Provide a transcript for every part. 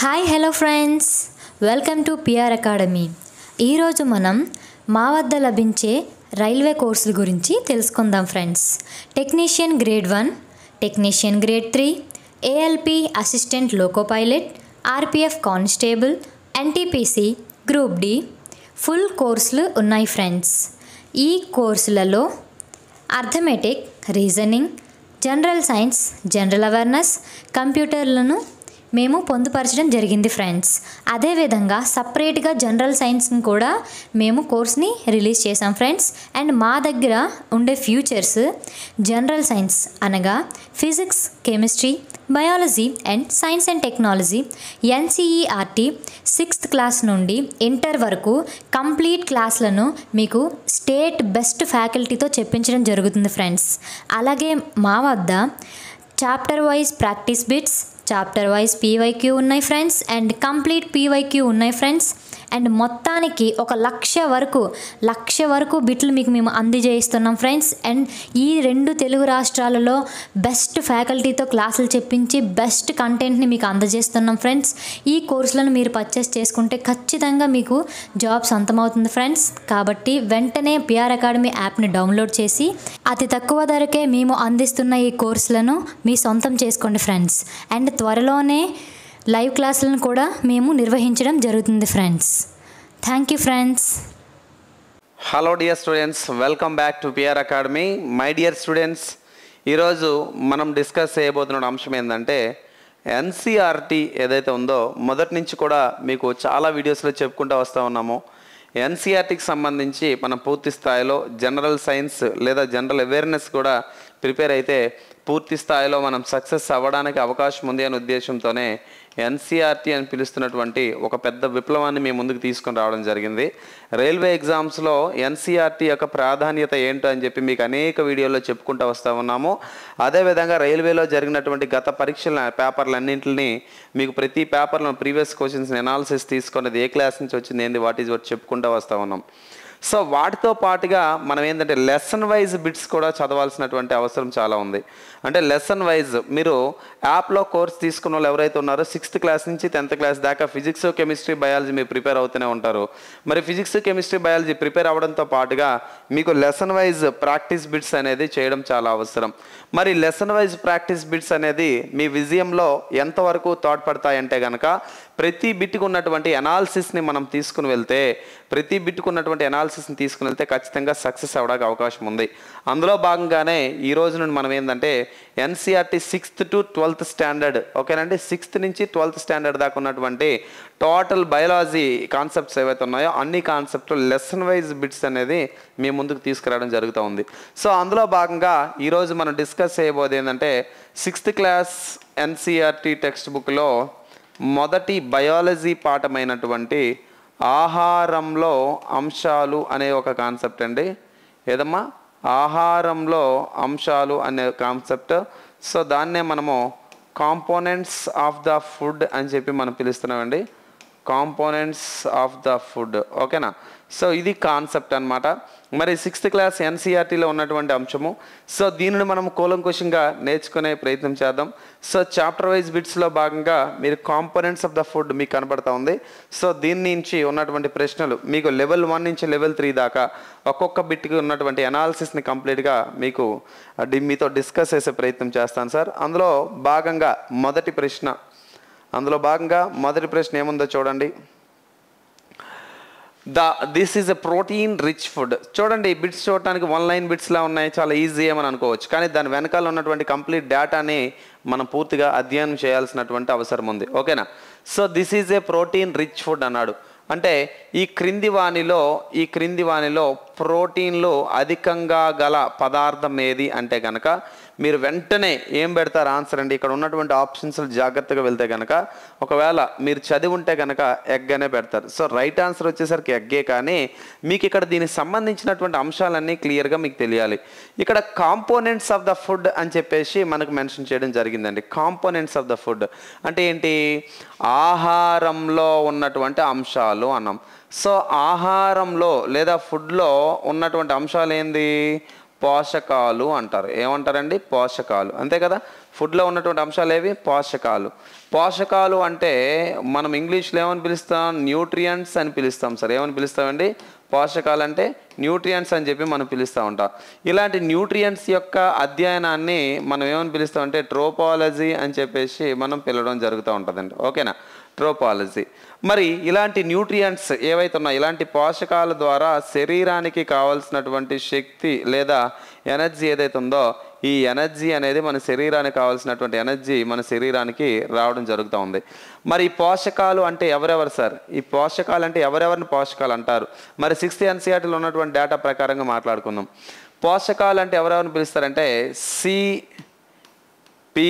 hi hello friends welcome to PR academy ఈరోజు మనం మా వద్ద లభించే రైల్వే కోర్సుల గురించి తెలుసుకుందాం friends technician grade one technician grade three ALP assistant loco pilot RPF constable NTPC group D full కోర్సులు ఉన్నాయి ఫ్రెండ్స్ ఈ కోర్సులలో arithmetic reasoning general science general awareness కంప్యూటర్లను మేము పొందుపరచడం జరిగింది ఫ్రెండ్స్ అదేవిధంగా సపరేట్గా జనరల్ సైన్స్ని కూడా మేము కోర్స్ని రిలీజ్ చేసాం ఫ్రెండ్స్ అండ్ మా దగ్గర ఉండే ఫ్యూచర్స్ జనరల్ సైన్స్ అనగా physics chemistry biology and science and technology NCERT sixth class నుండి ఇంటర్ వరకు కంప్లీట్ క్లాస్లను మీకు స్టేట్ బెస్ట్ ఫ్యాకల్టీతో చెప్పించడం జరుగుతుంది ఫ్రెండ్స్ అలాగే మా వద్ద chapter wise practice bits chapter wise PYQ ఉన్నాయి ఫ్రెండ్స్ అండ్ కంప్లీట్ పీవైక్యూ ఉన్నాయి ఫ్రెండ్స్ అండ్ మొత్తానికి ఒక లక్ష వరకు లక్ష వరకు బిట్లు మీకు మేము అందజేయిస్తున్నాం ఫ్రెండ్స్ అండ్ ఈ రెండు తెలుగు రాష్ట్రాలలో బెస్ట్ ఫ్యాకల్టీతో క్లాసులు చెప్పించి బెస్ట్ కంటెంట్ని మీకు అందజేస్తున్నాం ఫ్రెండ్స్ ఈ కోర్సులను మీరు పర్చేస్ చేసుకుంటే ఖచ్చితంగా మీకు జాబ్ సొంతమవుతుంది ఫ్రెండ్స్ కాబట్టి వెంటనే పిఆర్ అకాడమీ యాప్ని డౌన్లోడ్ చేసి అతి తక్కువ ధరకే మేము అందిస్తున్న ఈ కోర్సులను మీ సొంతం చేసుకోండి ఫ్రెండ్స్ అండ్ త్వరలోనే లైవ్ క్లాసులను కూడా మేము నిర్వహించడం జరుగుతుంది friends thank you friends hello dear students welcome back to PR academy my dear students ఈరోజు మనం డిస్కస్ చేయబోతున్న అంశం ఏంటంటే ఎన్సీఆర్టీ ఏదైతే ఉందో మొదటి నుంచి కూడా మీకు చాలా వీడియోస్లో చెప్పుకుంటూ వస్తూ ఉన్నాము ఎన్సీఆర్టీకి సంబంధించి మనం పూర్తి స్థాయిలో జనరల్ సైన్స్ లేదా జనరల్ అవేర్నెస్ కూడా ప్రిపేర్ అయితే పూర్తి స్థాయిలో మనం సక్సెస్ అవ్వడానికి అవకాశం ఉంది అనే ఉద్దేశంతోనే ఎన్సీఆర్టీ అని పిలుస్తున్నటువంటి ఒక పెద్ద విప్లవాన్ని మీ ముందుకు తీసుకొని రావడం జరిగింది రైల్వే ఎగ్జామ్స్లో ఎన్సీఆర్టీ యొక్క ప్రాధాన్యత ఏంటో అని చెప్పి మీకు అనేక వీడియోల్లో చెప్పుకుంటూ వస్తూ ఉన్నాము అదేవిధంగా రైల్వేలో జరిగినటువంటి గత పరీక్షల పేపర్లన్నింటిని మీకు ప్రతి పేపర్లో ప్రీవియస్ క్వశ్చన్స్ ఎనాలిసిస్ తీసుకున్నది ఏ క్లాస్ నుంచి వచ్చింది ఏంది వాట్ ఈజ్ వాట్ చెప్పుకుంటూ వస్తూ ఉన్నాం సో వాటితో పాటుగా మనం ఏంటంటే లెసన్ వైజ్ బిట్స్ కూడా చదవాల్సినటువంటి అవసరం చాలా ఉంది అంటే లెసన్ వైజ్ మీరు యాప్లో కోర్స్ తీసుకున్న వాళ్ళు ఎవరైతే ఉన్నారో సిక్స్త్ క్లాస్ నుంచి టెన్త్ క్లాస్ దాకా ఫిజిక్స్ కెమిస్ట్రీ బయాలజీ మీరు ప్రిపేర్ అవుతూనే ఉంటారు మరి ఫిజిక్స్ కెమిస్ట్రీ బయాలజీ ప్రిపేర్ అవ్వడంతో పాటుగా మీకు లెసన్ వైజ్ ప్రాక్టీస్ బిట్స్ అనేది చేయడం చాలా అవసరం మరి లెసన్ వైజ్ ప్రాక్టీస్ బిట్స్ అనేది మీ విజయంలో ఎంతవరకు తోడ్పడతాయంటే కనుక ప్రతి బిట్కు ఉన్నటువంటి అనాలిసిస్ని మనం తీసుకుని వెళ్తే ప్రతి బిట్కు ఉన్నటువంటి అనాలిసిస్ని తీసుకుని వెళ్తే ఖచ్చితంగా సక్సెస్ అవ్వడానికి అవకాశం ఉంది అందులో భాగంగానే ఈ రోజు నుండి మనం ఏంటంటే NCERT sixth to twelfth standard ఓకేనండి సిక్స్త్ నుంచి ట్వెల్త్ స్టాండర్డ్ దాకా ఉన్నటువంటి టోటల్ బయాలజీ కాన్సెప్ట్స్ ఏవైతే ఉన్నాయో అన్ని కాన్సెప్ట్ లెసన్ వైజ్ బిట్స్ అనేది మీ ముందుకు తీసుకురావడం జరుగుతూ ఉంది సో అందులో భాగంగా ఈరోజు మనం డిస్కస్ చేయబోదు ఏంటంటే సిక్స్త్ క్లాస్ ఎన్సీఆర్టీ టెక్స్ట్ బుక్లో మొదటి బయాలజీ పాఠమైనటువంటి ఆహారంలో అంశాలు అనే ఒక కాన్సెప్ట్ అండి ఏదమ్మా ఆహారంలో అంశాలు అనే కాన్సెప్ట్ సో దాన్నే మనము కాంపోనెంట్స్ ఆఫ్ ద ఫుడ్ అని చెప్పి మనం పిలుస్తున్నామండి కాంపోనెంట్స్ ఆఫ్ ద ఫుడ్ ఓకేనా సో ఇది కాన్సెప్ట్ అనమాట మరి సిక్స్త్ క్లాస్ ఎన్సీఆర్టీలో ఉన్నటువంటి అంశము సో దీనిని మనం కూలంకుషంగా నేర్చుకునే ప్రయత్నం చేద్దాం సో చాప్టర్ వైజ్ బిట్స్లో భాగంగా మీరు కాంపోనెంట్స్ ఆఫ్ ద ఫుడ్ మీకు కనబడతా ఉంది సో దీని నుంచి ఉన్నటువంటి ప్రశ్నలు మీకు లెవెల్ వన్ నుంచి లెవెల్ త్రీ దాకా ఒక్కొక్క బిట్కి ఉన్నటువంటి అనాలిసిస్ని కంప్లీట్గా మీకు డి- మీతో డిస్కస్ చేసే ప్రయత్నం చేస్తాను సార్ అందులో భాగంగా మొదటి ప్రశ్న అందులో భాగంగా మొదటి ప్రశ్న ఏముందో చూడండి the this is a protein rich food చూడండి ఈ బిట్స్ చూడటానికి వన్ లైన్ బిట్స్లా ఉన్నాయి చాలా ఈజీ ఏమని అనుకోవచ్చు కానీ దాని వెనకాల ఉన్నటువంటి కంప్లీట్ డేటాని మనం పూర్తిగా అధ్యయనం చేయాల్సినటువంటి అవసరం ఉంది ఓకేనా so this is a protein rich food అన్నాడు అంటే ఈ క్రింది వానిలో ఈ క్రింది వానిలో ప్రోటీన్లు అధికంగా గల పదార్థం ఏది అంటే కనుక మీరు వెంటనే ఏం పెడతారు ఆన్సర్ అండి ఇక్కడ ఉన్నటువంటి ఆప్షన్స్ జాగ్రత్తగా వెళ్తే కనుక ఒకవేళ మీరు చదివి ఉంటే కనుక ఎగ్ అనే పెడతారు సో రైట్ ఆన్సర్ వచ్చేసరికి ఎగ్గే కానీ మీకు ఇక్కడ దీనికి సంబంధించినటువంటి అంశాలన్నీ క్లియర్గా మీకు తెలియాలి ఇక్కడ కాంపోనెంట్స్ ఆఫ్ ద ఫుడ్ అని చెప్పేసి మనకు మెన్షన్ చేయడం జరిగిందండి కాంపోనెంట్స్ ఆఫ్ ద ఫుడ్ అంటే ఏంటి ఆహారంలో ఉన్నటువంటి అంశాలు అన్నాం సో ఆహారంలో లేదా ఫుడ్లో ఉన్నటువంటి అంశాలు ఏంది పోషకాలు అంటారు ఏమంటారండి పోషకాలు అంతే కదా ఫుడ్లో ఉన్నటువంటి అంశాలు ఏవి పోషకాలు పోషకాలు అంటే మనం ఇంగ్లీష్లో ఏమని పిలుస్తాం న్యూట్రియంట్స్ అని పిలుస్తాం సార్ ఏమని పిలుస్తామండి పోషకాలు అంటే న్యూట్రియంట్స్ అని చెప్పి మనం పిలుస్తూ ఉంటాం ఇలాంటి న్యూట్రియంట్స్ యొక్క అధ్యయనాన్ని మనం ఏమని పిలుస్తామంటే ట్రోపాలజీ అని చెప్పేసి మనం పిలవడం జరుగుతూ ఉంటుందండి ఓకేనా ట్రోపాలజీ మరి ఇలాంటి న్యూట్రియంట్స్ ఏవైతే ఉన్నాయో ఇలాంటి పోషకాల ద్వారా శరీరానికి కావాల్సినటువంటి శక్తి లేదా ఎనర్జీ ఏదైతే ఉందో ఈ ఎనర్జీ అనేది మన శరీరానికి కావాల్సినటువంటి ఎనర్జీ మన శరీరానికి రావడం జరుగుతూ ఉంది మరి ఈ పోషకాలు అంటే ఎవరెవరు సార్ ఈ పోషకాలు అంటే ఎవరెవరిని పోషకాలు అంటారు మరి సిక్స్త్ ఎన్సీఆర్టీలో ఉన్నటువంటి డేటా ప్రకారంగా మాట్లాడుకుందాం పోషకాలు అంటే ఎవరెవరిని పిలుస్తారంటే సి పి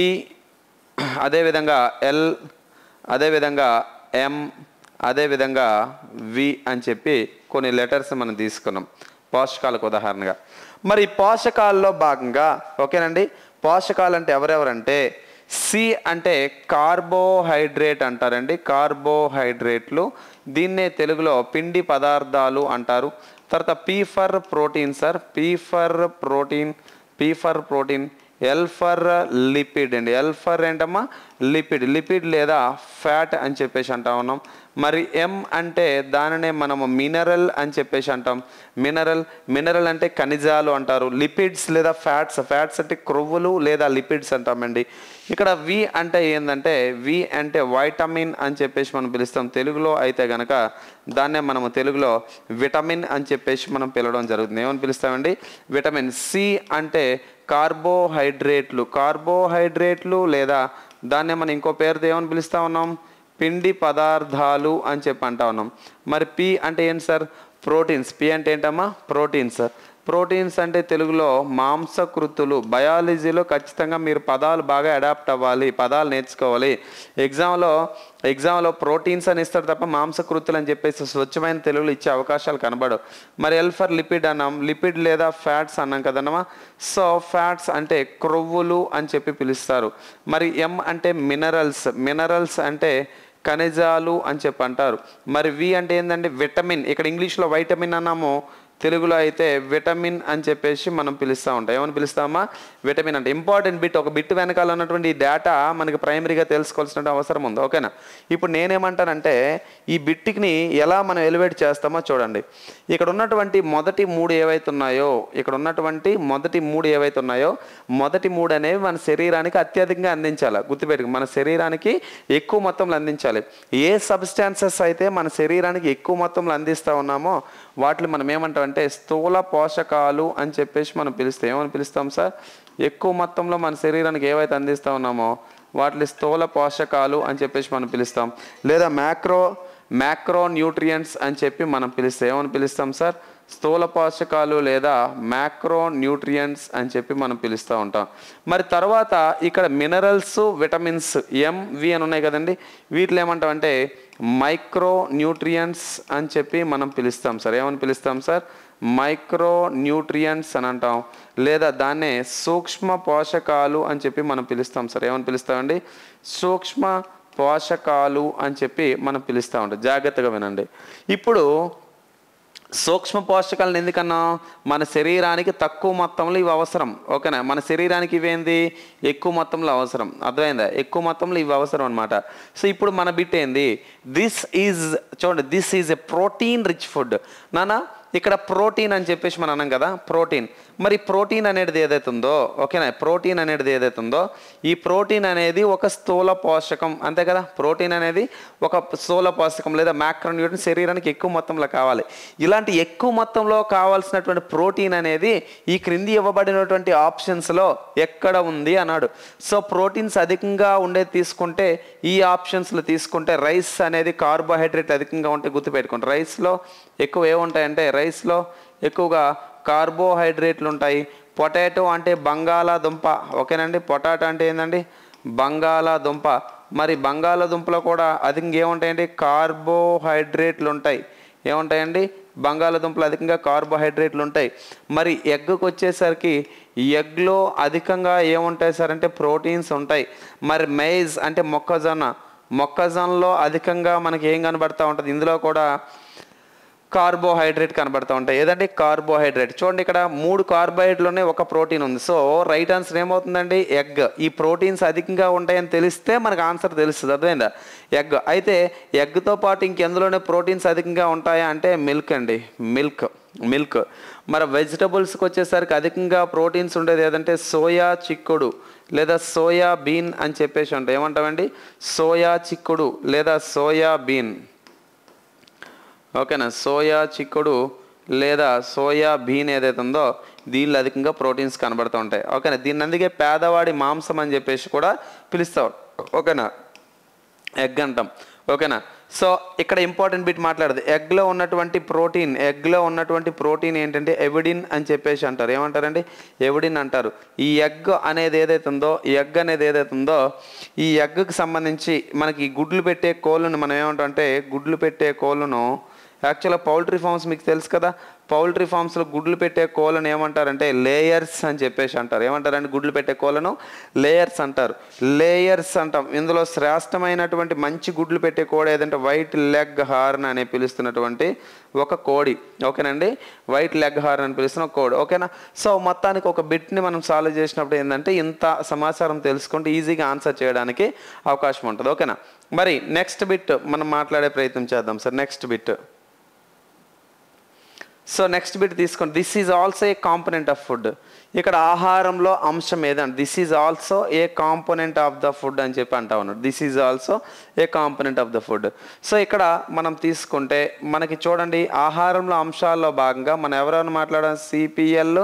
అదేవిధంగా ఎల్ అదేవిధంగా ఎం అదేవిధంగా వి అని చెప్పి కొన్ని లెటర్స్ మనం తీసుకున్నాం పోషకాలకు ఉదాహరణగా మరి ఈ పోషకాల్లో భాగంగా ఓకేనండి పోషకాలు అంటే ఎవరెవరంటే సి అంటే కార్బోహైడ్రేట్ అంటారండి కార్బోహైడ్రేట్లు దీన్నే తెలుగులో పిండి పదార్థాలు అంటారు తర్వాత P for protein sir P for protein P for protein L for lipid అండి ఎల్ ఫర్ ఏంటమ్మా లిపిడ్ లిపిడ్ లేదా ఫ్యాట్ అని చెప్పేసి అంటా ఉన్నాం మరి ఎం అంటే దానినే మనము మినరల్ అని చెప్పేసి అంటాం మినరల్ మినరల్ అంటే ఖనిజాలు అంటారు లిపిడ్స్ లేదా ఫ్యాట్స్ ఫ్యాట్స్ అంటే క్రొవ్వులు లేదా లిపిడ్స్ అంటామండి ఇక్కడ వి అంటే ఏంటంటే వి అంటే వైటమిన్ అని చెప్పేసి మనం పిలుస్తాం తెలుగులో అయితే గనక దాన్నే మనము తెలుగులో విటమిన్ అని చెప్పేసి మనం పిలవడం జరుగుతుంది ఏమని పిలుస్తామండి విటమిన్ సి అంటే కార్బోహైడ్రేట్లు కార్బోహైడ్రేట్లు లేదా దాన్నే మనం ఇంకో పేరుతో ఏమని పిలుస్తా ఉన్నాం పిండి పదార్థాలు అని చెప్పి అంటా ఉన్నాం మరి పి అంటే ఏంటి సార్ ప్రోటీన్స్ పి అంటే ఏంటమ్మా ప్రోటీన్స్ ప్రోటీన్స్ అంటే తెలుగులో మాంసకృతులు బయాలజీలో ఖచ్చితంగా మీరు పదాలు బాగా అడాప్ట్ అవ్వాలి పదాలు నేర్చుకోవాలి ఎగ్జామ్లో ఎగ్జామ్లో ప్రోటీన్స్ అని ఇస్తారు తప్ప మాంసకృతులు అని చెప్పేసి స్వచ్ఛమైన తెలుగులో ఇచ్చే అవకాశాలు కనబడవు మరి ఎల్ ఫర్ లిపిడ్ అన్నాం లిపిడ్ లేదా ఫ్యాట్స్ అన్నాం కదన్నమా సో ఫ్యాట్స్ అంటే క్రొవ్వులు అని చెప్పి పిలుస్తారు మరి ఎం అంటే మినరల్స్ మినరల్స్ అంటే ఖనిజాలు అని చెప్పి అంటారు మరి వి అంటే ఏంటంటే విటమిన్ ఇక్కడ ఇంగ్లీష్లో వైటమిన్ అన్నాము తెలుగులో అయితే విటమిన్ అని చెప్పేసి మనం పిలుస్తూ ఉంటాం ఏమని పిలుస్తామా విటమిన్ అంటే ఇంపార్టెంట్ బిట్ ఒక బిట్ వెనకాల ఉన్నటువంటి ఈ డేటా మనకి ప్రైమరీగా తెలుసుకోవాల్సిన అవసరం ఉంది ఓకేనా ఇప్పుడు నేనేమంటానంటే ఈ బిట్కి ఎలా మనం ఎలివేట్ చేస్తామో చూడండి ఇక్కడ ఉన్నటువంటి మొదటి మూడు ఏవైతే ఉన్నాయో ఇక్కడ ఉన్నటువంటి మొదటి మూడు ఏవైతే ఉన్నాయో మొదటి మూడు అనేవి మన శరీరానికి అత్యధికంగా అందించాలి గుర్తుపెట్టుకు మన శరీరానికి ఎక్కువ మొత్తంలో అందించాలి ఏ సబ్స్టాన్సెస్ అయితే మన శరీరానికి ఎక్కువ మొత్తంలో అందిస్తూ ఉన్నామో వాటిని మనం ఏమంటాం అంటే స్థూల పోషకాలు అని చెప్పేసి మనం పిలుస్తాం ఏమని పిలుస్తాం సార్ ఎక్కువ మొత్తంలో మన శరీరానికి ఏవైతే అందిస్తూ ఉన్నామో వాటిని స్థూల పోషకాలు అని చెప్పేసి మనం పిలుస్తాం లేదా మ్యాక్రో మ్యాక్రో న్యూట్రియంట్స్ అని చెప్పి మనం పిలుస్తాం ఏమని పిలుస్తాం సార్ స్థూల పోషకాలు లేదా మ్యాక్రో న్యూట్రియంట్స్ అని చెప్పి మనం పిలుస్తూ ఉంటాం మరి తర్వాత ఇక్కడ మినరల్స్ విటమిన్స్ ఎం వి అని ఉన్నాయి కదండి వీటిలో ఏమంటాం అంటే మైక్రో న్యూట్రియంట్స్ అని చెప్పి మనం పిలుస్తాం సార్ ఏమని పిలుస్తాం సార్ మైక్రో న్యూట్రియంట్స్ అని అంటాం లేదా దాన్నే సూక్ష్మ పోషకాలు అని చెప్పి మనం పిలుస్తాం సార్ ఏమని పిలుస్తామండి సూక్ష్మ పోషకాలు అని చెప్పి మనం పిలుస్తూ ఉంటాం జాగ్రత్తగా వినండి ఇప్పుడు సూక్ష్మ పోషకాలను ఎందుకన్నా మన శరీరానికి తక్కువ మొత్తంలో ఇవి అవసరం ఓకేనా మన శరీరానికి ఇవేంది ఎక్కువ మొత్తంలో అవసరం అర్థమైందా ఎక్కువ మొత్తంలో ఇవి అవసరం అనమాట సో ఇప్పుడు మన బిట్ ఏంది దిస్ ఈజ్ చూడండి this is a protein rich food నానా ఇక్కడ ప్రోటీన్ అని చెప్పేసి మనం అన్నాం కదా ప్రోటీన్ మరి ప్రోటీన్ అనేది ఏదైతే ఉందో ఓకేనా ప్రోటీన్ అనేది ఏదైతే ఉందో ఈ ప్రోటీన్ అనేది ఒక స్థూల పోషకం అంతే కదా ప్రోటీన్ అనేది ఒక స్థూల పోషకం లేదా మ్యాక్రోన్యూట్రిన్ శరీరానికి ఎక్కువ మొత్తంలో కావాలి ఇలాంటి ఎక్కువ మొత్తంలో కావాల్సినటువంటి ప్రోటీన్ అనేది ఈ క్రింది ఇవ్వబడినటువంటి ఆప్షన్స్లో ఎక్కడ ఉంది అన్నాడు సో ప్రోటీన్స్ అధికంగా ఉండేది తీసుకుంటే ఈ ఆప్షన్స్లో తీసుకుంటే రైస్ అనేది కార్బోహైడ్రేట్ అధికంగా ఉంటే గుర్తుపెట్టుకోండి రైస్లో ఎక్కువ ఏముంటాయంటే రైస్లో ఎక్కువగా కార్బోహైడ్రేట్లు ఉంటాయి పొటాటో అంటే బంగాళాదుంప ఓకేనండి పొటాటో అంటే ఏంటండి బంగాళాదుంప మరి బంగాళాదుంపలో కూడా అధికంగా ఏముంటాయండి కార్బోహైడ్రేట్లు ఉంటాయి ఏముంటాయండి బంగాళాదుంపలు అధికంగా కార్బోహైడ్రేట్లు ఉంటాయి మరి ఎగ్కి వచ్చేసరికి ఎగ్లో అధికంగా ఏముంటాయి సార్ అంటే ప్రోటీన్స్ ఉంటాయి మరి మైజ్ అంటే మొక్కజొన్న మొక్కజొన్నలో అధికంగా మనకి ఏం కనబడతా ఉంటుంది ఇందులో కూడా కార్బోహైడ్రేట్ కనబడుతూ ఉంటాయి ఏదంటే కార్బోహైడ్రేట్ చూడండి ఇక్కడ మూడు కార్బోహైడ్రేట్లోనే ఒక ప్రోటీన్ ఉంది సో రైట్ ఆన్సర్ ఏమవుతుందండి ఎగ్ ఈ ప్రోటీన్స్ అధికంగా ఉంటాయని తెలిస్తే మనకు ఆన్సర్ తెలుస్తుంది అర్థమైందా ఎగ్ అయితే ఎగ్తో పాటు ఇంకెందులోనే ప్రోటీన్స్ అధికంగా ఉంటాయా అంటే మిల్క్ అండి మిల్క్ మిల్క్ మరి వెజిటబుల్స్కి వచ్చేసరికి అధికంగా ప్రోటీన్స్ ఉండేది ఏదంటే సోయా చిక్కుడు లేదా సోయా బీన్ అని చెప్పేసి ఉంటాయి ఏమంటామండి సోయా చిక్కుడు లేదా సోయా బీన్ ఓకేనా సోయా చిక్కుడు లేదా సోయా బీన్ ఏదైతే ఉందో దీనిలో అధికంగా ప్రోటీన్స్ కనబడుతూ ఉంటాయి ఓకేనా దీన్ని అందుకే పేదవాడి మాంసం అని చెప్పేసి కూడా పిలుస్తాం ఓకేనా ఎగ్ అంటాం ఓకేనా సో ఇక్కడ ఇంపార్టెంట్ బిట్ మాట్లాడదు ఎగ్లో ఉన్నటువంటి ప్రోటీన్ ఎగ్లో ఉన్నటువంటి ప్రోటీన్ ఏంటంటే ఎవిడిన్ అని చెప్పేసి అంటారు ఏమంటారండి ఎవిడిన్ అంటారు ఈ ఎగ్ అనేది ఏదైతే ఉందో ఈ ఎగ్ అనేది ఏదైతే ఉందో ఈ ఎగ్కి సంబంధించి మనకి ఈ గుడ్లు పెట్టే కోళ్ళను మనం ఏమంటాం అంటే గుడ్లు పెట్టే కోళ్ళను యాక్చువల్గా పౌల్ట్రీ ఫార్మ్స్ మీకు తెలుసు కదా పౌల్ట్రీ ఫార్మ్స్లో గుడ్లు పెట్టే కోళ్ళను ఏమంటారంటే లేయర్స్ అని చెప్పేసి అంటారు ఏమంటారంటే గుడ్లు పెట్టే కోళ్ళను లేయర్స్ అంటారు లేయర్స్ అంటాం ఇందులో శ్రేష్టమైనటువంటి మంచి గుడ్లు పెట్టే కోడి ఏదంటే వైట్ లెగ్ హార్న్ అని పిలుస్తున్నటువంటి ఒక కోడి ఓకేనండి వైట్ లెగ్ హార్న్ అని పిలుస్తున్న ఒక కోడి ఓకేనా సో మొత్తానికి ఒక బిట్ని మనం సాల్వ్ చేసినప్పుడు ఏంటంటే ఇంత సమాచారం తెలుసుకుంటే ఈజీగా ఆన్సర్ చేయడానికి అవకాశం ఉంటుంది ఓకేనా మరి నెక్స్ట్ బిట్ మనం మాట్లాడే ప్రయత్నం చేద్దాం sir next bit so next bit తీసుకోండి this is also a component of food ఇక్కడ ఆహారంలో అంశం ఏదంటే this is also a component of the food అని చెప్పి అంటా ఉన్నాడు this is also a component of the food so ఇక్కడ మనం తీసుకుంటే మనకి చూడండి ఆహారంలో అంశాల్లో భాగంగా మనం ఎవరెవరు మాట్లాడాం సిపిఎల్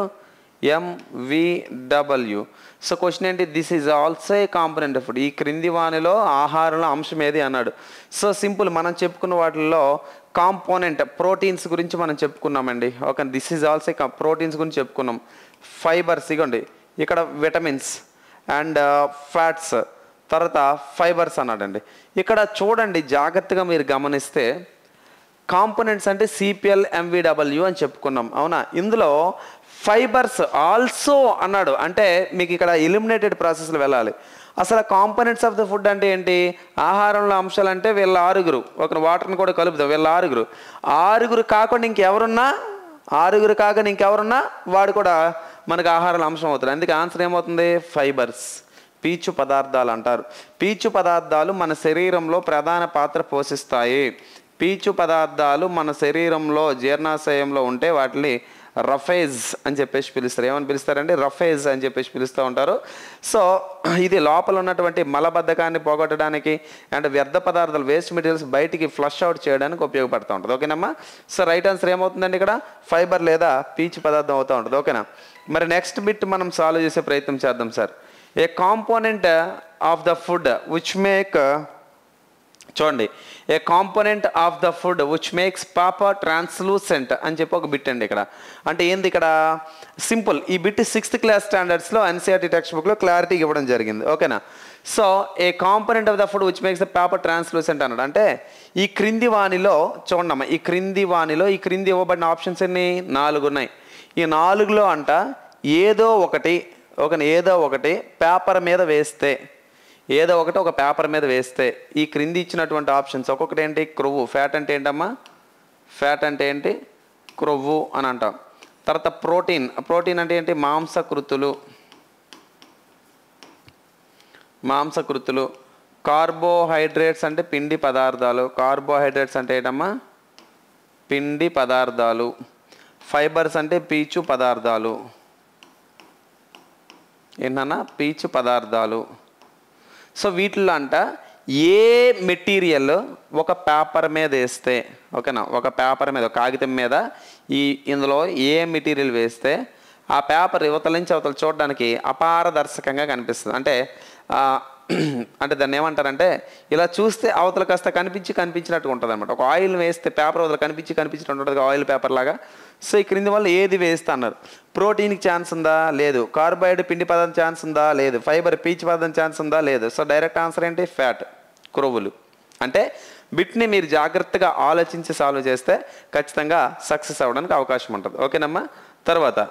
ఎంవిడబ్ల్యూ సో క్వశ్చన్ ఏంటి this is also a component of food ఈ క్రింది వానిలో ఆహారంలో అంశం ఏది అన్నాడు సో సింపుల్ మనం చెప్పుకున్న వాటిల్లో కాంపోనెంట్ ప్రోటీన్స్ గురించి మనం చెప్పుకున్నామండి okay this is also proteins గురించి చెప్పుకున్నాం ఫైబర్స్ ఇగోండి ఇక్కడ విటమిన్స్ అండ్ ఫ్యాట్స్ తర్వాత ఫైబర్స్ అన్నాడండి ఇక్కడ చూడండి జాగ్రత్తగా మీరు గమనిస్తే కాంపోనెంట్స్ అంటే సిపిఎల్ ఎంవిడబ్ల్యూ అని చెప్పుకున్నాం అవునా ఇందులో ఫైబర్స్ ఆల్సో అన్నాడు అంటే మీకు ఇక్కడ ఎలిమినేటెడ్ ప్రాసెస్లో వెళ్ళాలి అసలు కాంపోనెంట్స్ ఆఫ్ ద ఫుడ్ అంటే ఏంటి ఆహారంలో అంశాలు అంటే వీళ్ళ ఆరుగురు ఒక వాటర్ని కూడా కలుపుతాం వీళ్ళ ఆరుగురు ఆరుగురు కాకుండా ఇంకెవరున్నా ఆరుగురు కాకుండా ఇంకెవరున్నా వాడు కూడా మనకు ఆహారంలో అంశం అవుతాడు అందుకే ఆన్సర్ ఏమవుతుంది ఫైబర్స్ పీచు పదార్థాలు అంటారు పీచు పదార్థాలు మన శరీరంలో ప్రధాన పాత్ర పోషిస్తాయి పీచు పదార్థాలు మన శరీరంలో జీర్ణాశయంలో ఉంటే వాటిని రఫేజ్ అని చెప్పేసి పిలుస్తారు ఏమని పిలుస్తారంటే రఫేజ్ అని చెప్పేసి పిలుస్తూ ఉంటారు సో ఇది లోపల ఉన్నటువంటి మలబద్ధకాన్ని పోగొట్టడానికి అండ్ వ్యర్థ పదార్థాలు వేస్ట్ మెటీరియల్స్ బయటికి ఫ్లష్ అవుట్ చేయడానికి ఉపయోగపడుతూ ఉంటుంది ఓకేనమ్మా సో రైట్ ఆన్సర్ ఏమవుతుందండి ఇక్కడ ఫైబర్ లేదా పీచు పదార్థం అవుతూ ఉంటుంది ఓకేనా మరి నెక్స్ట్ బిట్ మనం సాల్వ్ చేసే ప్రయత్నం చేద్దాం sir a component of the food which make చూడండి a component of the food which makes paper translucent అని చెప్పి ఒక బిట్ అండి ఇక్కడ అంటే ఏంది ఇక్కడ సింపుల్ ఈ బిట్ సిక్స్త్ క్లాస్ స్టాండర్డ్స్లో ఎన్సీఆర్టీ టెక్స్ట్ బుక్లో క్లారిటీ ఇవ్వడం జరిగింది ఓకేనా so a component of the food which makes the paper translucent అన్నాడు అంటే ఈ క్రింది వానిలో చూడమ్మా ఈ క్రింది వానిలో ఈ క్రింది ఇవ్వబడిన ఆప్షన్స్ ఎన్ని నాలుగు ఉన్నాయి ఈ నాలుగులో అంట ఏదో ఒకటి ఒక ఏదో ఒకటి పేపర్ మీద వేస్తే ఏదో ఒకటి ఒక పేపర్ మీద వేస్తే ఈ క్రింది ఇచ్చినటువంటి ఆప్షన్స్ ఒక్కొక్కటి ఏంటి క్రొవ్వు ఫ్యాట్ అంటే ఏంటమ్మా ఫ్యాట్ అంటే ఏంటి క్రొవ్వు అని అంటాం తర్వాత ప్రోటీన్ ప్రోటీన్ అంటే ఏంటి మాంసకృతులు మాంసకృతులు కార్బోహైడ్రేట్స్ అంటే పిండి పదార్థాలు కార్బోహైడ్రేట్స్ అంటే ఏంటమ్మా పిండి పదార్థాలు ఫైబర్స్ అంటే పీచు పదార్థాలు ఏంటన్నా పీచు పదార్థాలు సో వీటిలో అంట ఏ మెటీరియల్ ఒక పేపర్ మీద వేస్తే ఓకేనా ఒక పేపర్ మీద ఒక కాగితం మీద ఈ ఇందులో ఏ మెటీరియల్ వేస్తే ఆ పేపర్ యువతల నుంచి అవతల చూడడానికి అపారదర్శకంగా కనిపిస్తుంది అంటే ఆ, అంటే దాన్ని ఏమంటారంటే ఇలా చూస్తే అవతల కాస్త కనిపించి కనిపించినట్టు ఉంటుంది అనమాట ఒక ఆయిల్ వేస్తే పేపర్ అవతల కనిపించి కనిపించినట్టు ఉంటుంది ఆయిల్ పేపర్ లాగా సో ఈ క్రింది వల్ల ఏది వేస్తే అన్నారు ప్రోటీన్కి ఛాన్స్ ఉందా లేదు కార్బోహైడ్రేట్ పిండి పదార్థం ఛాన్స్ ఉందా లేదు ఫైబర్ పీచు పదార్థం ఛాన్స్ ఉందా లేదు సో డైరెక్ట్ ఆన్సర్ ఏంటి ఫ్యాట్ క్రొవ్వులు అంటే బిట్ని మీరు జాగ్రత్తగా ఆలోచించి సాల్వ్ చేస్తే ఖచ్చితంగా సక్సెస్ అవ్వడానికి అవకాశం ఉంటుంది ఓకేనమ్మా తర్వాత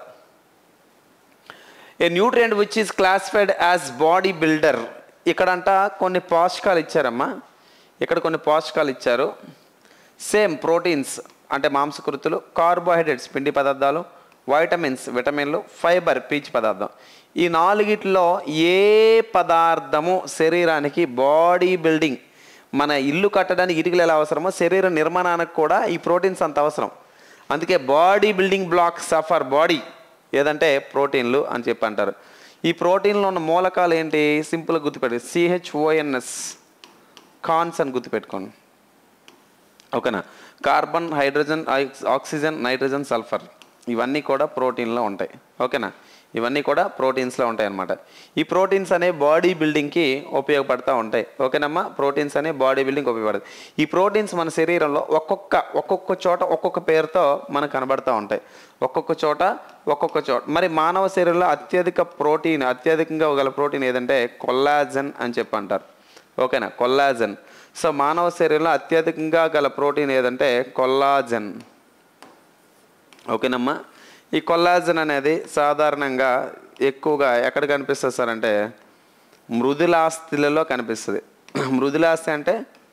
a nutrient which is classified as body builder ఇక్కడంట కొన్ని పోషకాలు ఇచ్చారమ్మా ఇక్కడ కొన్ని పోషకాలు ఇచ్చారు సేమ్ ప్రోటీన్స్ అంటే మాంసకృతులు కార్బోహైడ్రేట్స్ పిండి పదార్థాలు వైటమిన్స్ విటమిన్లు ఫైబర్ పీచు పదార్థం ఈ నాలుగిట్లో ఏ పదార్థము శరీరానికి బాడీ బిల్డింగ్ మన ఇల్లు కట్టడానికి ఇటుకలు ఎలా అవసరమో శరీర నిర్మాణానికి కూడా ఈ ప్రోటీన్స్ అంత అవసరం అందుకే body building blocks of our body ఏదంటే ప్రోటీన్లు అని చెప్పి అంటారు ఈ ప్రోటీన్లో ఉన్న మూలకాలు ఏంటి సింపుల్గా గుర్తుపెట్టి సిహెచ్ఓఎన్ఎస్ కాన్స్ అని గుర్తుపెట్టుకోండి ఓకేనా కార్బన్ హైడ్రోజన్ ఆక్స్- ఆక్సిజన్ నైట్రోజన్ సల్ఫర్ ఇవన్నీ కూడా ప్రోటీన్లో ఉంటాయి ఓకేనా ఇవన్నీ కూడా ప్రోటీన్స్లో ఉంటాయి అన్నమాట ఈ ప్రోటీన్స్ అనే బాడీ బిల్డింగ్కి ఉపయోగపడతా ఉంటాయి ఓకేనమ్మా ప్రోటీన్స్ అనే బాడీ బిల్డింగ్ ఉపయోగపడుతుంది ఈ ప్రోటీన్స్ మన శరీరంలో ఒక్కొక్క ఒక్కొక్క చోట ఒక్కొక్క పేరుతో మనకు కనబడతా ఉంటాయి ఒక్కొక్క చోట ఒక్కొక్క చోట మరి మానవ శరీరంలో అత్యధిక ప్రోటీన్ అత్యధికంగా గల ప్రోటీన్ ఏదంటే కొల్లాజన్ అని చెప్పి అంటారు ఓకేనా కొల్లాజన్ సో మానవ శరీరంలో అత్యధికంగా గల ప్రోటీన్ ఏదంటే కొల్లాజన్ ఓకేనమ్మా ఈ కొల్లాజన్ అనేది సాధారణంగా ఎక్కువగా ఎక్కడ కనిపిస్తుంది సార్ అంటే మృదులాస్థిలలో కనిపిస్తుంది మృదులాస్థి అంటే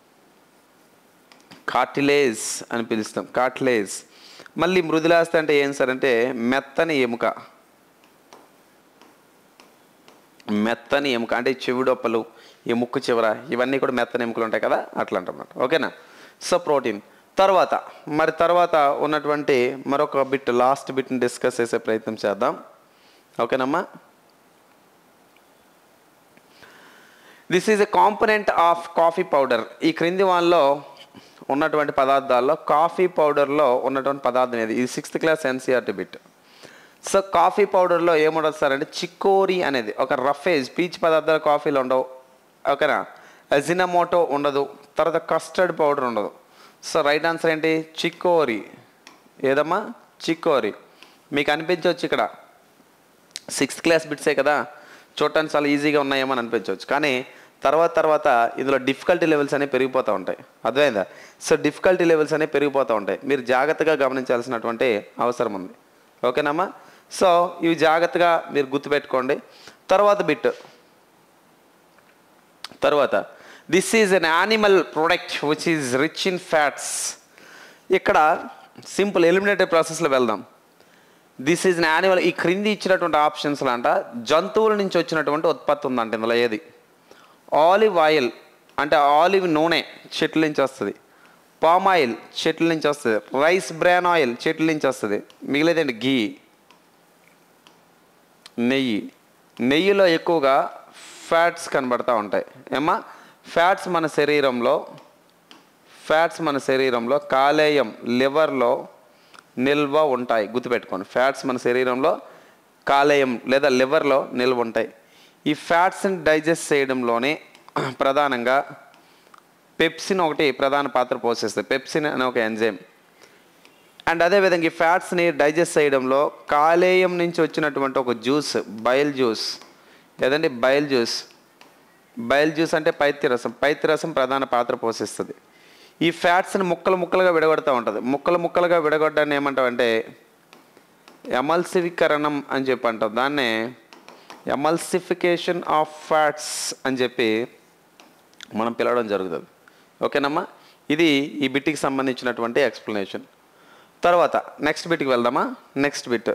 కార్టిలేజ్ అని పిలుస్తాం కార్టిలేజ్ మళ్ళీ మృదులాస్థి అంటే ఏం సార్ అంటే మెత్తని ఎముక మెత్తని ఎముక అంటే చెవిడొప్పలు ఈ ముక్కు చివర ఇవన్నీ కూడా మెత్తని ఎముకలు ఉంటాయి కదా అట్లా అంటమాట ఓకేనా సో ప్రోటీన్ తర్వాత మరి తర్వాత ఉన్నటువంటి మరొక బిట్ లాస్ట్ బిట్ని డిస్కస్ చేసే ప్రయత్నం చేద్దాం ఓకేనమ్మా this is a component of coffee powder ఈ క్రింది వాళ్ళలో ఉన్నటువంటి పదార్థాల్లో కాఫీ పౌడర్లో ఉన్నటువంటి పదార్థం ఏది ఇది sixth class NCERT bit so coffee పౌడర్లో ఏముండదు సార్ అంటే చిక్కోరి అనేది ఒక రఫేజ్ పీచ్ పదార్థాలు కాఫీలో ఉండవు ఓకేనా అజినమోటో ఉండదు తర్వాత కస్టర్డ్ పౌడర్ ఉండదు సో రైట్ ఆన్సర్ ఏంటి చిక్కోరి ఏదమ్మా చిక్కోరి మీకు అనిపించవచ్చు ఇక్కడ సిక్స్త్ క్లాస్ బిట్సే కదా చూడటానికి చాలా ఈజీగా ఉన్నాయేమో అని అనిపించవచ్చు కానీ తర్వాత తర్వాత ఇందులో డిఫికల్టీ లెవెల్స్ అనేవి పెరిగిపోతూ ఉంటాయి అర్థమైందా సో డిఫికల్టీ లెవెల్స్ అనేవి పెరిగిపోతూ ఉంటాయి మీరు జాగ్రత్తగా గమనించాల్సినటువంటి అవసరం ఉంది ఓకేనమ్మా సో ఇవి జాగ్రత్తగా మీరు గుర్తుపెట్టుకోండి తర్వాత బిట్ తర్వాత this is an animal product which is rich in fats ఇక్కడ సింపుల్ ఎలిమినేటెడ్ ప్రాసెస్లో వెళ్దాం దిస్ ఈజ్ అన్ యానిమల్ ఈ క్రింది ఇచ్చినటువంటి ఆప్షన్స్లో అంట జంతువుల నుంచి వచ్చినటువంటి ఉత్పత్తి ఉందంట ఇందులో ఏది ఆలివ్ ఆయిల్ అంటే ఆలివ్ నూనె చెట్ల నుంచి వస్తుంది పామ్ ఆయిల్ చెట్ల నుంచి వస్తుంది రైస్ బ్రాన్ ఆయిల్ చెట్ల నుంచి వస్తుంది మిగిలేదండి గీ నెయ్యి నెయ్యిలో ఎక్కువగా ఫ్యాట్స్ కనబడతా ఉంటాయి ఏమా ఫ్యాట్స్ మన శరీరంలో ఫ్యాట్స్ మన శరీరంలో కాలేయం లివర్లో నిల్వ ఉంటాయి గుర్తుపెట్టుకోండి ఫ్యాట్స్ మన శరీరంలో కాలేయం లేదా లివర్లో నిల్వ ఉంటాయి ఈ ఫ్యాట్స్ని డైజెస్ట్ చేయడంలోనే ప్రధానంగా పెప్సిన్ ఒకటి ప్రధాన పాత్ర పోషిస్తుంది పెప్సిన్ అనే ఒక ఎంజైమ్ అండ్ అదేవిధంగా ఈ ఫ్యాట్స్ని డైజెస్ట్ చేయడంలో కాలేయం నుంచి వచ్చినటువంటి ఒక జ్యూస్ బయల్ జ్యూస్ లేదండి బయల్ జ్యూస్ బయల్ జ్యూస్ అంటే పైత్యరసం పైత్యరసం ప్రధాన పాత్ర పోషిస్తుంది ఈ ఫ్యాట్స్ని ముక్కలు ముక్కలుగా విడగొడతా ఉంటుంది ముక్కలు ముక్కలుగా విడగొట్టడాన్ని ఏమంటామంటే ఎమల్సిఫీకరణం అని చెప్పి అంటాం దాన్నే ఎమల్సిఫికేషన్ ఆఫ్ ఫ్యాట్స్ అని చెప్పి మనం పిలవడం జరుగుతుంది ఓకేనమ్మా ఇది ఈ బిట్కి సంబంధించినటువంటి ఎక్స్ప్లెనేషన్ తర్వాత నెక్స్ట్ బిట్కి వెళ్దామా next bit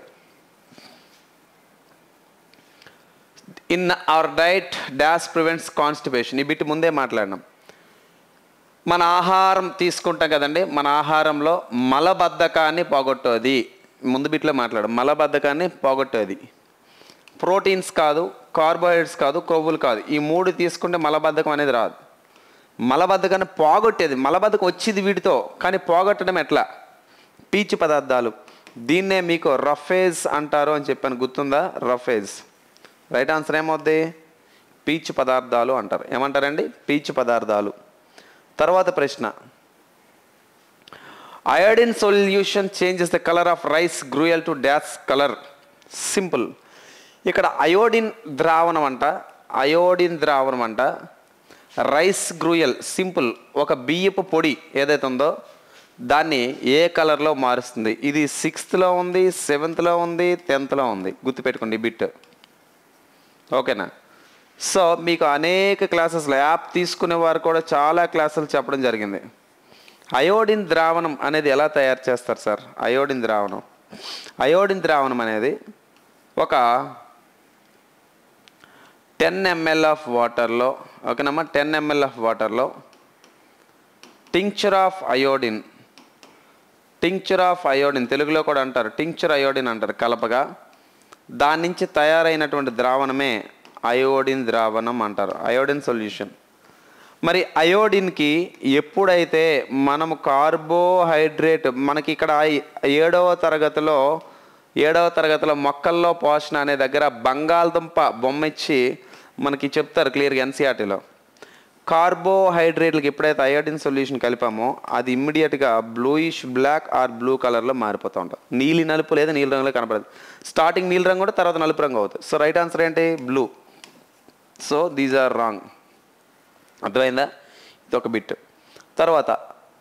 in our diet dash prevents constipation ఈ బిట్ ముందే మాట్లాడినాం మన ఆహారం తీసుకుంటాం కదండి మన ఆహారంలో మలబద్ధకాన్ని పోగొట్టేది ముందు బిట్లో మాట్లాడు మలబద్ధకాన్ని పోగొట్టేది ప్రోటీన్స్ కాదు కార్బోహైడ్రేట్స్ కాదు కొవ్వులు కాదు ఈ మూడు తీసుకుంటే మలబద్ధకం అనేది రాదు మలబద్ధకాన్ని పోగొట్టేది మలబద్ధకం వచ్చింది వీటితో కానీ పోగొట్టడం ఎట్లా పీచు పదార్థాలు దీన్నే మీకు రఫేజ్ అంటారు అని చెప్పాను గుర్తుందా రఫేజ్ రైట్ ఆన్సర్ ఏమవుద్ది పీచు పదార్థాలు అంటారు ఏమంటారండి పీచు పదార్థాలు తర్వాత ప్రశ్న iodine solution changes the colour of rice gruel to dash colour simple ఇక్కడ అయోడిన్ ద్రావణం అంట అయోడిన్ ద్రావణం అంట రైస్ గ్రూయల్ సింపుల్ ఒక బియ్యపు పొడి ఏదైతే ఉందో దాన్ని ఏ కలర్లో మారుస్తుంది ఇది సిక్స్త్లో ఉంది సెవెంత్లో ఉంది టెన్త్లో ఉంది గుర్తుపెట్టుకోండి ఈ బిట్ ఓకేనా సో మీకు అనేక క్లాసెస్లో యాప్ తీసుకునే వారు కూడా చాలా క్లాసులు చెప్పడం జరిగింది అయోడిన్ ద్రావణం అనేది ఎలా తయారు చేస్తారు సార్ అయోడిన్ ద్రావణం అయోడిన్ ద్రావణం అనేది ఒక టెన్ ఎంఎల్ ఆఫ్ వాటర్లో ఓకేనమ్మా టెన్ ఎంఎల్ ఆఫ్ వాటర్లో tincture of iodine tincture of iodine తెలుగులో కూడా అంటారు టింక్చర్ అయోడిన్ అంటారు కలపగా దాని నుంచి తయారైనటువంటి ద్రావణమే అయోడిన్ ద్రావణం అంటారు అయోడిన్ సొల్యూషన్ మరి అయోడిన్కి ఎప్పుడైతే మనము కార్బోహైడ్రేట్ మనకి ఇక్కడ ఏడవ తరగతిలో ఏడవ తరగతిలో మొక్కల్లో పోషణ అనే దగ్గర బంగాళదుంప బొమ్మ ఇచ్చి మనకి చెప్తారు క్లియర్గా ఎన్సీఆర్టీలో కార్బోహైడ్రేట్లకు ఎప్పుడైతే అయోడిన్ సొల్యూషన్ కలిపామో అది ఇమ్మీడియట్గా బ్లూయిష్ బ్లాక్ ఆర్ బ్లూ కలర్లో మారిపోతూ ఉంటుంది నీలి నలుపు లేదా నీలి రంగులో కనపడదు స్టార్టింగ్ నీలి రంగు కూడా తర్వాత నలుపు రంగు అవుతుంది సో రైట్ ఆన్సర్ ఏంటి blue so these are wrong అర్థమైందా ఇది ఒక బిట్ తర్వాత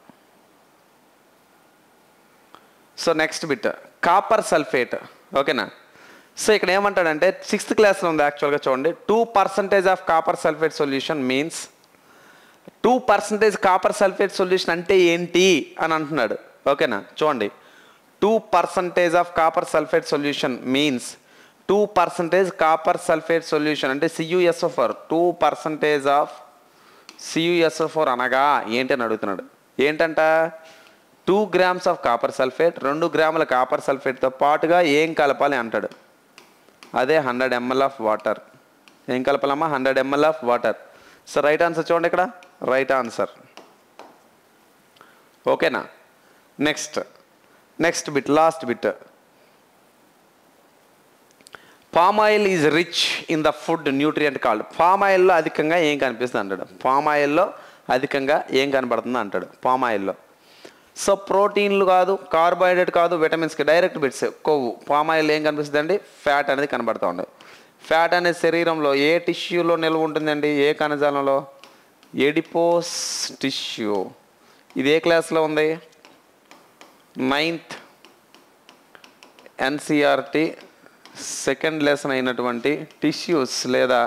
so next bit copper sulphate ఓకేనా సో ఇక్కడ ఏమంటాడంటే సిక్స్త్ క్లాస్లో ఉంది యాక్చువల్గా చూడండి two percentage of copper sulphate solution means two percentage copper sulphate solution అంటే ఏంటి అని అంటున్నాడు ఓకేనా చూడండి two percentage of copper sulphate solution means two percentage copper sulphate solution అంటే C U S O two percentage of C U S O four అనగా ఏంటి అని అడుగుతున్నాడు ఏంటంట two grams of copper sulphate రెండు గ్రాముల కాపర్ సల్ఫేట్తో పాటుగా ఏం కలపాలి అంటాడు అదే హండ్రెడ్ ఎంఎల్ ఆఫ్ వాటర్ ఏం కలపాలమ్మా hundred ML of water so right answer చూడండి ఇక్కడ రైట్ ఆన్సర్ ఓకేనా next next bit last bit palm oil is rich in the food nutrient called palm ఆయిల్లో అధికంగా ఏం కనిపిస్తుంది అంటాడు పామ్ ఆయిల్లో అధికంగా ఏం కనబడుతుంది అంటాడు పామ్ ఆయిల్లో సో ప్రోటీన్లు కాదు కార్బోహైడ్రేట్ కాదు విటమిన్స్కి డైరెక్ట్ బిట్స్ కొవ్వు పామ్ ఆయిల్ ఏం కనిపిస్తుంది అండి ఫ్యాట్ అనేది కనబడుతూ ఉంది ఫ్యాట్ అనేది శరీరంలో ఏ టిష్యూలో నిల్వ ఉంటుందండి ఏ కణజాలంలో ఎడిపోస్ టిష్యూ ఇది ఏ క్లాస్లో ఉంది నైన్త్ ఎన్సిఆర్టి సెకండ్ లెసన్ అయినటువంటి టిష్యూస్ లేదా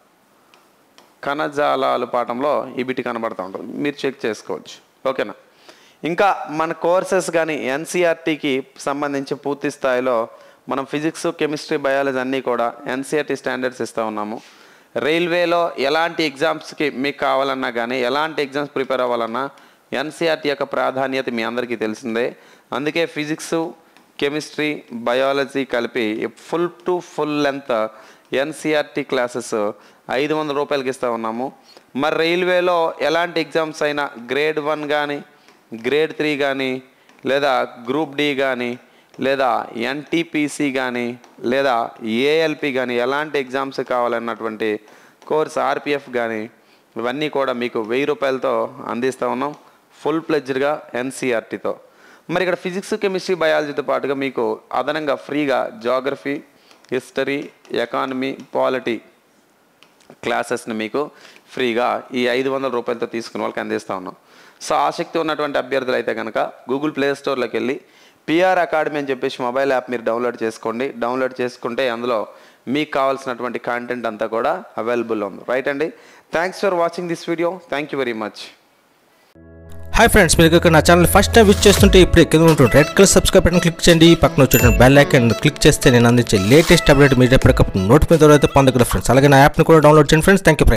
కణజాలాలు పాఠంలో ఈ బిటి కనబడుతూ ఉంటుంది మీరు చెక్ చేసుకోవచ్చు ఓకేనా ఇంకా మన కోర్సెస్ కానీ ఎన్సీఆర్టీకి సంబంధించి పూర్తి స్థాయిలో మనం ఫిజిక్స్ కెమిస్ట్రీ బయాలజీ అన్నీ కూడా ఎన్సీఆర్టీ స్టాండర్డ్స్ ఇస్తూ ఉన్నాము రైల్వేలో ఎలాంటి ఎగ్జామ్స్కి మీకు కావాలన్నా కానీ ఎలాంటి ఎగ్జామ్స్ ప్రిపేర్ అవ్వాలన్నా ఎన్సీఆర్టీ యొక్క ప్రాధాన్యత మీ అందరికీ తెలిసిందే అందుకే ఫిజిక్స్ కెమిస్ట్రీ బయాలజీ కలిపి full to full length NCERT classes ఐదు వందల రూపాయలకి ఇస్తూ ఉన్నాము మరి రైల్వేలో ఎలాంటి ఎగ్జామ్స్ అయినా గ్రేడ్ వన్ కానీ గ్రేడ్ త్రీ కానీ లేదా గ్రూప్ డి కానీ లేదా ఎన్టీపీసీ కానీ లేదా ఏఎల్పి కానీ ఎలాంటి ఎగ్జామ్స్ కావాలన్నటువంటి కోర్స్ ఆర్పిఎఫ్ కానీ ఇవన్నీ కూడా మీకు వెయ్యి రూపాయలతో అందిస్తూ ఉన్నాం ఫుల్ ప్లెజ్డ్గా ఎన్సీఆర్టీతో మరి ఇక్కడ ఫిజిక్స్ కెమిస్ట్రీ బయాలజీతో పాటుగా మీకు అదనంగా ఫ్రీగా జాగ్రఫీ హిస్టరీ ఎకానమీ పాలిటీ క్లాసెస్ని మీకు ఫ్రీగా ఈ ఐదు వందల రూపాయలతో తీసుకున్న వాళ్ళకి అందిస్తూ ఉన్నాం సో ఆసక్తి ఉన్నటువంటి అభ్యర్థులు అయితే కనుక గూగుల్ ప్లే స్టోర్లోకి వెళ్ళి పిఆర్ అకాడమీ అని చెప్పేసి మొబైల్ యాప్ మీరు డౌన్లోడ్ చేసుకోండి డౌన్లోడ్ చేసుకుంటే అందులో మీకు కావాల్సినటువంటి కంటెంట్ అంతా కూడా అవైలబుల్ ఉంది రైట్ అండి thanks for watching this video thank you very much hi friends మీరు ఇక్కడ నా ఛానల్ ఫస్ట్ టైం విజిట్ చేస్తుంటే ఇప్పుడు కింద ఉంటుంది red colour subscribe button click చేయండి పక్కన వచ్చేటువంటి బెల్ ఐకాన్ క్లిక్ చేస్తే నేను అందించే లేటెస్ట్ అప్డేట్ మీరు ఎప్పటికప్పుడు నోటిఫికేషన్ అయితే పొందగలరు ఫ్రెండ్స్ అలాగే నా యాప్ని కూడా డౌన్లోడ్ చేయండి ఫ్రెండ్స్ థ్యాంక్ యూ